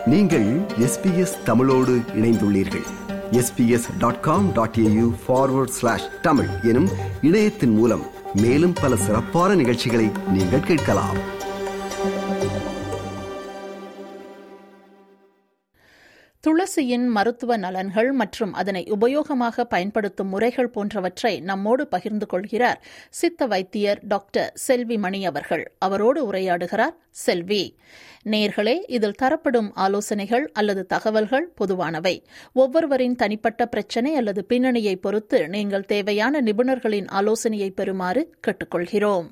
நீங்கள் எஸ்பிஎஸ் தமிழோடு இணைந்துள்ளீர்கள் SBS dot com dot AU forward slash Tamil எனும் இணையத்தின் மூலம் மேலும் பல சிறப்பான நிகழ்ச்சிகளை நீங்கள் கேட்கலாம் துளசியின் மருத்துவ நலன்கள் மற்றும் அதனை உபயோகமாக பயன்படுத்தும் முறைகள் போன்றவற்றை நம்மோடு பகிர்ந்து கொள்கிறார் சித்த வைத்தியர் டாக்டர் செல்வி மணி அவர்கள் அவரோடு உரையாடுகிறார் செல்வி நேர்களே இதில் தரப்படும் ஆலோசனைகள் அல்லது தகவல்கள் பொதுவானவை ஒவ்வொருவரின் தனிப்பட்ட பிரச்சினை அல்லது பின்னணியை பொறுத்து நீங்கள் தேவையான நிபுணர்களின் ஆலோசனையை பெறுமாறு கேட்டுக்கொள்கிறோம்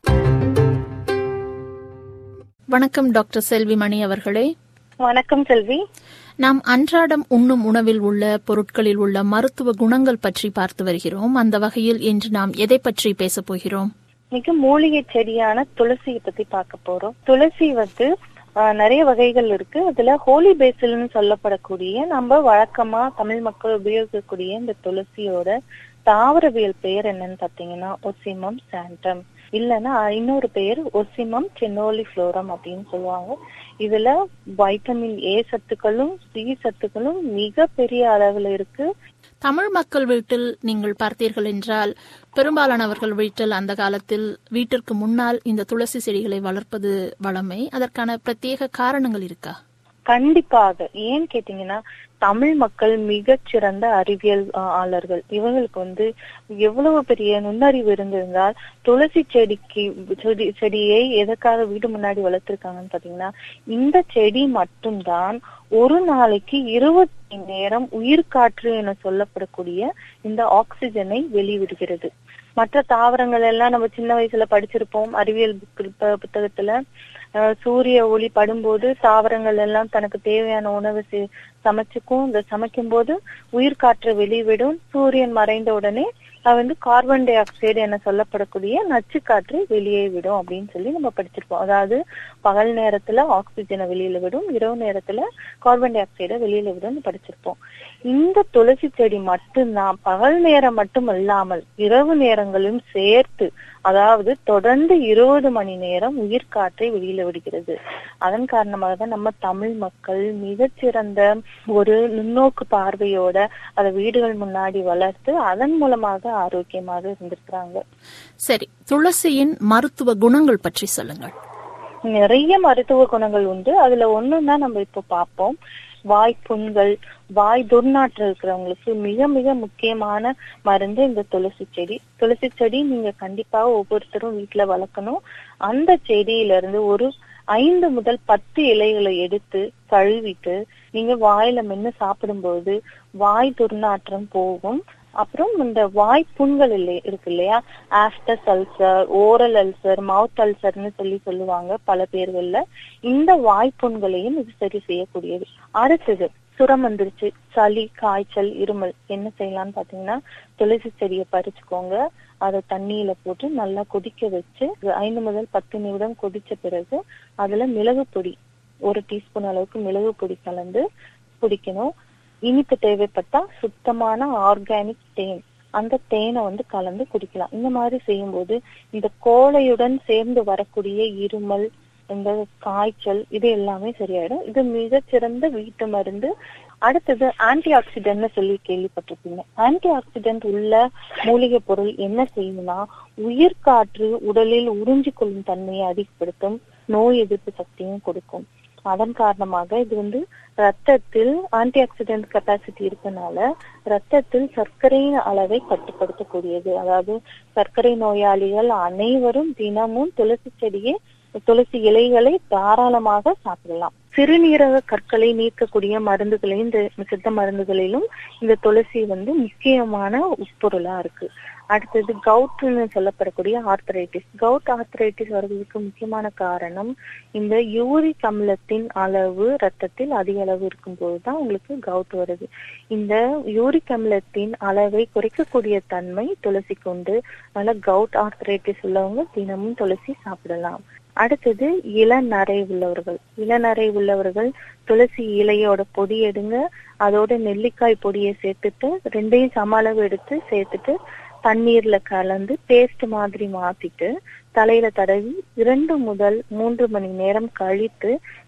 வணக்கம் டாக்டர் செல்வி மணி அவர்களே வணக்கம் செல்வி நாம் அன்றாடம் உண்ணும் உணவில் உள்ள பொருட்களில் உள்ள மருத்துவ குணங்கள் பற்றி பார்த்து வருகிறோம் அந்த வகையில் இன்று நாம் எதை பற்றி பேசப் போகிறோம் மிக மூலிகை செடியான துளசியை பத்தி பார்க்க போறோம் துளசி வந்து ஆஹ், நிறைய வகைகள் இருக்கு அதுல ஹோலி பேசில்னு சொல்லப்படக்கூடிய நம்ம வழக்கமா தமிழ் மக்கள் உபயோகிக்கக்கூடிய இந்த துளசியோட தாவரவியல் பெயர் என்னன்னு பாத்தீங்கன்னா ஒசிமம் சாண்டம் இல்லைன்னா இன்னொரு பெயர் ஒசிமம் சென்னோலி ஃப்ளோரம் அப்படின்னு சொல்லுவாங்க இதுல வைட்டமின் ஏ சத்துக்களும் சி சத்துக்களும் மிக பெரிய அளவுல இருக்கு தமிழ் மக்கள் வீட்டில் நீங்கள் பார்த்தீர்கள் என்றால் பெரும்பாலானவர்கள் வீட்டில் அந்த காலத்தில் வீட்டிற்கு முன்னால் இந்த துளசி செடிகளை வளர்ப்பது வளமை அதற்கான பிரத்யேக காரணங்கள் இருக்கா கண்டிப்பாக ஏன் கேட்டீங்கன்னா தமிழ் மக்கள் மிகச்சிறந்த அறிவியல் ஆ, ஆளர்கள் இவங்களுக்கு வந்து எவ்வளவு பெரிய நுண்ணறிவு இருந்திருந்தால் துளசி செடிக்கு செடி செடியை எதற்காக வீடு முன்னாடி வளர்த்திருக்காங்கன்னு பாத்தீங்கன்னா இந்த செடி மட்டும்தான் ஒரு நாளைக்கு இருபத்தி நேரம் உயிர்காற்று என சொல்லப்படக்கூடிய இந்த ஆக்சிஜனை வெளிவிடுகிறது மற்ற தாவரங்கள் எல்லாம் நம்ம சின்ன வயசுல படிச்சிருப்போம் அறிவியல் புக்கு- ப- புத்தகத்துல அஹ், சூரிய ஒளி படும்போது தாவரங்கள் எல்லாம் தனக்கு தேவையான உணவு செ- சமைச்சுக்கும் இந்த சமைக்கும் போது உயிர்காற்றை வெளிவிடும் சூரியன் மறைந்த உடனே அது வந்து கார்பன் டை ஆக்சைடு என சொல்லப்படக்கூடிய நச்சு காற்றை வெளியே விடும் அப்படின்னு சொல்லி நம்ம படிச்சிருப்போம் அதாவது பகல் நேரத்துல ஆக்சிஜனை வெளியில விடும் இரவு நேரத்துல கார்பன் டை ஆக்சைடை வெளியில விடும்னு படிச்சிருப்போம் இந்த துளசி செடி மட்டும்தான் பகல் நேரம் மட்டும் இல்லாமல் இரவு நேரங்களும் சேர்த்து அதாவது தொடர்ந்து இருபது மணி நேரம் உயிர்காற்றை வெளியில விடுகிறது அதன் காரணமாக தான் நம்ம தமிழ் மக்கள் மிகச்சிறந்த ஒரு நுண்ணோக்கு பார்வையோட அதை வீடுகள் முன்னாடி வளர்த்து அதன் மூலமாக ஆரோக்கியமாக இருந்திருக்கிறாங்க சரி துளசியின் மருத்துவ குணங்கள் பற்றி சொல்லுங்கள் நிறைய மருத்துவ குணங்கள் உண்டு அதுல ஒண்ணுன்னா நம்ம இப்போ பார்ப்போம் வாய் புண்கள் வாய் துர்நாற்றம் இருக்கிறவங்களுக்கு மிக மிக முக்கியமான மருந்து இந்த துளசி செடி துளசி செடி நீங்க கண்டிப்பா ஒவ்வொருத்தரும் வீட்டுல வளர்க்கணும் அந்த செடியில இருந்து ஒரு ஐந்து முதல் பத்து இலைகளை எடுத்து கழுவிட்டு நீங்க வாயில மென்னு சாப்பிடும்போது வாய் துர்நாற்றம் போகும் அப்புறம் இந்த வாய் புண்கள் இல்லை இருக்கு இல்லையா ஆஸ்டஸ் அல்சர் ஓரல் அல்சர் மவுத் அல்சர்னு சொல்லி சொல்லுவாங்க பல பேர்கள்ல இந்த வாய்ப்புண்களையும் இது சரி செய்யக்கூடியது அடுத்தது சுரம் வந்துருச்சு சளி காய்ச்சல் இருமல் என்ன செய்யலாம்னு பாத்தீங்கன்னா துளசி செடியை பறிச்சுக்கோங்க அதை தண்ணியில போட்டு நல்லா கொதிக்க வச்சு ஐந்து முதல் பத்து நிமிடம் கொதிச்ச பிறகு அதுல மிளகு பொடி ஒரு டீஸ்பூன் அளவுக்கு மிளகு பொடி கலந்து குடிக்கணும் இனிப்பு தேவைப்பட்டா சுத்தமான ஆர்கானிக் தேன் அந்த தேனை வந்து கலந்து குடிக்கலாம் இந்த மாதிரி செய்யும்போது இந்த கோழையுடன் சேர்ந்து வரக்கூடிய இருமல் இந்த காய்ச்சல் இது எல்லாமே சரியாயிடும் இது மிகச்சிறந்த வீட்டு மருந்து அடுத்தது ஆன்டி ஆக்சிடென்ட்னு சொல்லி கேள்விப்பட்டிருப்பீங்க ஆன்டி ஆக்சிடென்ட் உள்ள மூலிகை பொருள் என்ன செய்யும்னா உயிர்காற்று உடலில் உறிஞ்சிக் கொள்ளும் தன்மையை அதிகப்படுத்தும் நோய் எதிர்ப்பு சக்தியும் கொடுக்கும் அதன் காரணமாக இது வந்து ரத்தத்தில் ஆன்டி ஆக்சிடென்ட் கெப்பாசிட்டி இருக்கனால ரத்தத்தில் சர்க்கரையின் அளவை கட்டுப்படுத்தக்கூடியது அதாவது சர்க்கரை நோயாளிகள் அனைவரும் தினமும் துளசி செடியை துளசி இலைகளை தாராளமாக சாப்பிடலாம் சிறுநீரக கற்களை நீக்கக்கூடிய மருந்துகளையும் இந்த சித்த மருந்துகளிலும் இந்த துளசி வந்து முக்கியமான உட்பொருளா இருக்கு அடுத்தது கவுட்னு சொல்லப்படக்கூடிய ஆர்த்தரைட்டிஸ் கவுட் ஆர்த்தரைட்டிஸ் வருவதற்கு முக்கியமான காரணம் இந்த யூரிக் அமிலத்தின் அளவு ரத்தத்தில் அதிக அளவு இருக்கும்போது தான் உங்களுக்கு கவுட் வருது இந்த யூரிக் அமிலத்தின் அளவை குறைக்கக்கூடிய தன்மை துளசி கொண்டு அதனால கவுட் ஆர்த்தரைட்டிஸ் உள்ளவங்க தினமும் துளசி சாப்பிடலாம் அடுத்தது இளநரை உள்ளவர்கள் இளநரை உள்ளவர்கள் துளசி இலையோட பொடி எடுங்க அதோட நெல்லிக்காய் பொடியை சேர்த்துட்டு ரெண்டையும் சம அளவு எடுத்து சேர்த்துட்டு தண்ணீர்ல கலந்து பேஸ்ட் மாதிரி மாத்திட்டு தலையில தடவி இரண்டு முதல் மூன்று மணி நேரம் கழித்து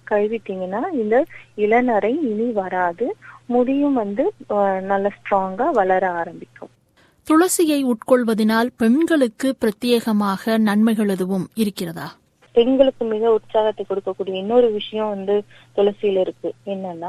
கழுவிட்டீங்கன்னா இந்த இளநரை இனி வராது முடியும் வந்து அஹ், நல்ல ஸ்ட்ராங்கா வளர ஆரம்பிக்கும் துளசியை உட்கொள்வதனால் பெண்களுக்கு பிரத்யேகமாக நன்மைகள் எதுவும் இருக்கிறதா பெண்களுக்கு மிக உற்சாகத்தை கொடுக்கக்கூடிய இன்னொரு விஷயம் வந்து துளசியில இருக்கு என்னன்னா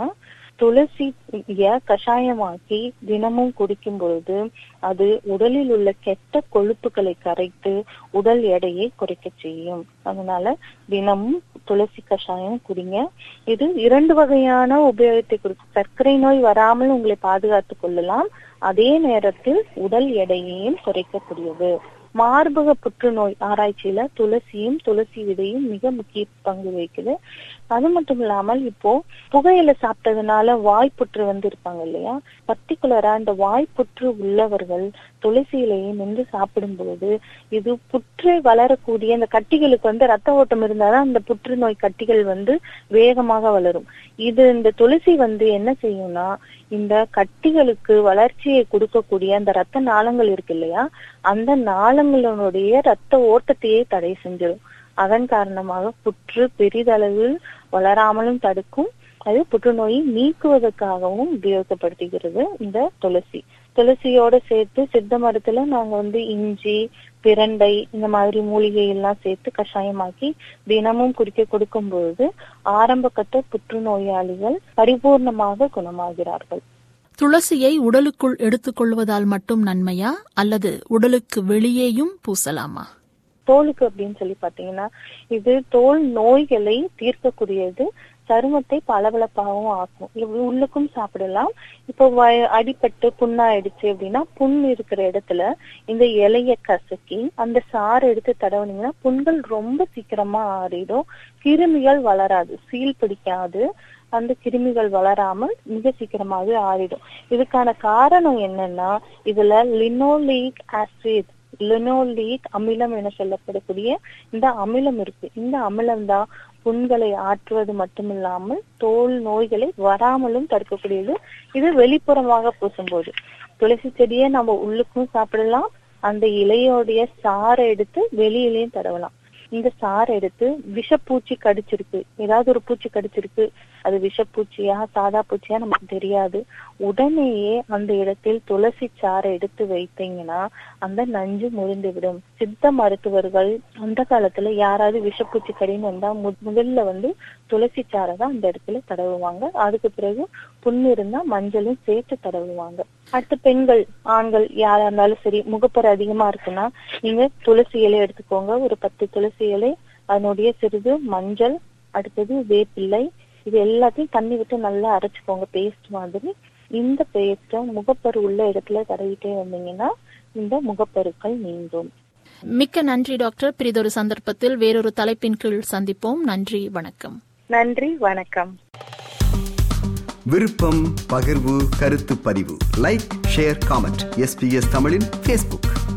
துளசிய கஷாயமாக்கி தினமும் குடிக்கும் பொழுது அது உடலில் உள்ள கெட்ட கொழுப்புகளை கரைத்து உடல் எடையை குறைக்க செய்யும் அதனால தினமும் துளசி கஷாயம் குடிங்க இது இரண்டு வகையான உபயோகத்தை கொடுக்கும் சர்க்கரை நோய் வராமல் உங்களை பாதுகாத்துக் கொள்ளலாம் அதே நேரத்தில் உடல் எடையையும் குறைக்கக்கூடியது மார்பக புற்றுநோய் ஆராய்ச்சியில துளசியும் துளசி விதையும் மிக முக்கிய பங்கு வகிக்குது அது மட்டும் இல்லாமல் இப்போ புகையில சாப்பிட்டதுனால வாய்ப்புற்று வந்து இருப்பாங்க இல்லையா பர்டிகுலரா இந்த வாய்ப்புற்று உள்ளவர்கள் துளசி இலையை நின்று சாப்பிடும் பொழுது இது புற்று வளரக்கூடிய இந்த கட்டிகளுக்கு வந்து ரத்த ஓட்டம் இருந்தாதான் அந்த புற்றுநோய் கட்டிகள் வந்து வேகமாக வளரும் இது இந்த துளசி வந்து என்ன செய்யும்னா இந்த கட்டிகளுக்கு வளர்ச்சியை கொடுக்கக்கூடிய அந்த ரத்த நாளங்கள் இருக்கு இல்லையா அந்த நாளங்களுடைய ரத்த ஓட்டத்தையே தடை செஞ்சிடும் அதன் காரணமாக புற்று பெரிதளவில் வளராமலும் தடுக்கும் அது புற்றுநோயை நீக்குவதற்காகவும் உபயோகப்படுத்துகிறது இந்த துளசி துளசியோட சேர்த்து சித்த மரத்துல நாங்க வந்து இஞ்சி பிரண்டை இந்த மாதிரி மூலிகை எல்லாம் சேர்த்து கஷாயமாக்கி தினமும் குடிக்க கொடுக்கும் பொழுது ஆரம்ப கட்ட புற்றுநோயாளிகள் பரிபூர்ணமாக குணமாகிறார்கள் துளசியை உடலுக்குள் எடுத்துக்கொள்வதால் மட்டும் நன்மையா அல்லது உடலுக்கு வெளியேயும் பூசலாமா தோலுக்கு அப்படின்னு சொல்லி பாத்தீங்கன்னா இது தோல் நோய்களை தீர்க்கக்கூடியது சருமத்தை பளபளப்பாகவும் ஆக்கும் இது உள்ளுக்கும் சாப்பிடலாம் இப்போ வ- அடிபட்டு புண்ணாயிடுச்சு அப்படின்னா புண் இருக்கிற இடத்துல இந்த இலைய கசக்கி அந்த சாறு எடுத்து தடவுனீங்கன்னா புண்கள் ரொம்ப சீக்கிரமா ஆறிடும் கிருமிகள் வளராது சீல் பிடிக்காது அந்த கிருமிகள் வளராமல் மிக சீக்கிரமாவே ஆறிடும் இதுக்கான காரணம் என்னன்னா இதுல லினோலிக் ஆசிட் லினோலிக் அமிலம் என சொல்லப்படக்கூடிய இந்த அமிலம் இருக்கு இந்த அமிலம் தான் புண்களை ஆற்றுவது மட்டுமில்லாமல் தோல் நோய்களை வராமலும் தடுக்கக்கூடியது இது வெளிப்புறமாக பூசும்போது துளசி செடியை நம்ம உள்ளுக்கும் சாப்பிடலாம் அந்த இலையோடைய சாறை எடுத்து வெளியிலையும் தடவலாம் இந்த சாறை எடுத்து விஷப்பூச்சி கடிச்சிருக்கு ஏதாவது ஒரு பூச்சி கடிச்சிருக்கு அது விஷப்பூச்சியா சாதா பூச்சியா நமக்கு தெரியாது உடனேயே அந்த இடத்தில் துளசி சாறை எடுத்து வைத்தீங்கன்னா அந்த நஞ்சு முறிந்து விடும் சித்த மருத்துவர்கள் அந்த காலத்துல யாராவது விஷப்பூச்சி கடின்னு வந்தா மு- முதல்ல வந்து துளசி சாறை தான் அந்த இடத்துல தடவுவாங்க அதுக்கு பிறகு புண்ணு இருந்தா மஞ்சளும் சேர்த்து தடவுவாங்க அடுத்து பெண்கள் ஆண்கள் யாரா இருந்தாலும் சரி முகப்பரு அதிகமா இருக்குன்னா நீங்க துளசி இலை எடுத்துக்கோங்க ஒரு பத்து துளசி இலை அதனுடைய சிறிது மஞ்சள் அடுத்தது வேப்பிள்ளை இது எல்லாத்தையும் தண்ணி விட்டு நல்லா அரைச்சுக்கோங்க பேஸ்ட் மாதிரி இந்த பேஸ்ட முகப்பரு உள்ள இடத்துல தடவிட்டே வந்தீங்கன்னா இந்த முகப்பருக்கள் நீங்கும் மிக்க நன்றி டாக்டர் பிரிதொரு சந்தர்ப்பத்தில் வேறொரு தலைப்பின் கீழ் சந்திப்போம் நன்றி வணக்கம் நன்றி வணக்கம் விருப்பம் பகிர்வு கருத்து பதிவு லைக் ஷேர் காமெண்ட் எஸ்பிஎஸ் தமிழின் ஃபேஸ்புக்